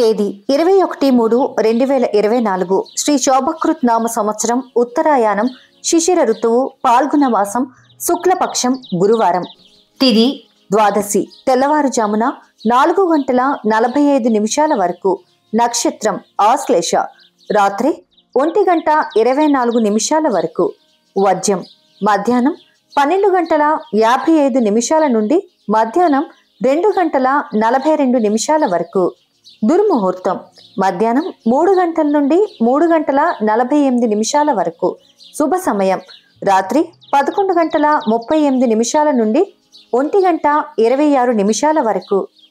తేదీ ఇరవై ఒకటి మూడు రెండు వేల ఇరవై నాలుగు శ్రీ శోభకృత్ నామ సంవత్సరం ఉత్తరాయణం శిశిర ఋతువు పాల్గొన మాసం శుక్లపక్షం గురువారం తిది ద్వాదశి తెల్లవారుజామున నాలుగు గంటల నలభై ఐదు నిమిషాల వరకు నక్షత్రం ఆశ్లేష రాత్రి ఒంటి గంట ఇరవై నాలుగు నిమిషాల వరకు వజ్యం మధ్యాహ్నం పన్నెండు గంటల యాభై ఐదు నిమిషాల నుండి మధ్యాహ్నం రెండు గంటల నలభై రెండు నిమిషాల వరకు దుర్ముహూర్తం మధ్యాహ్నం మూడు గంటల నుండి మూడు గంటల నలభై ఎనిమిది నిమిషాల వరకు శుభ సమయం రాత్రి పదకొండు గంటల ముప్పై ఎనిమిది నిమిషాల నుండి ఒంటి గంట ఇరవై ఆరు నిమిషాల వరకు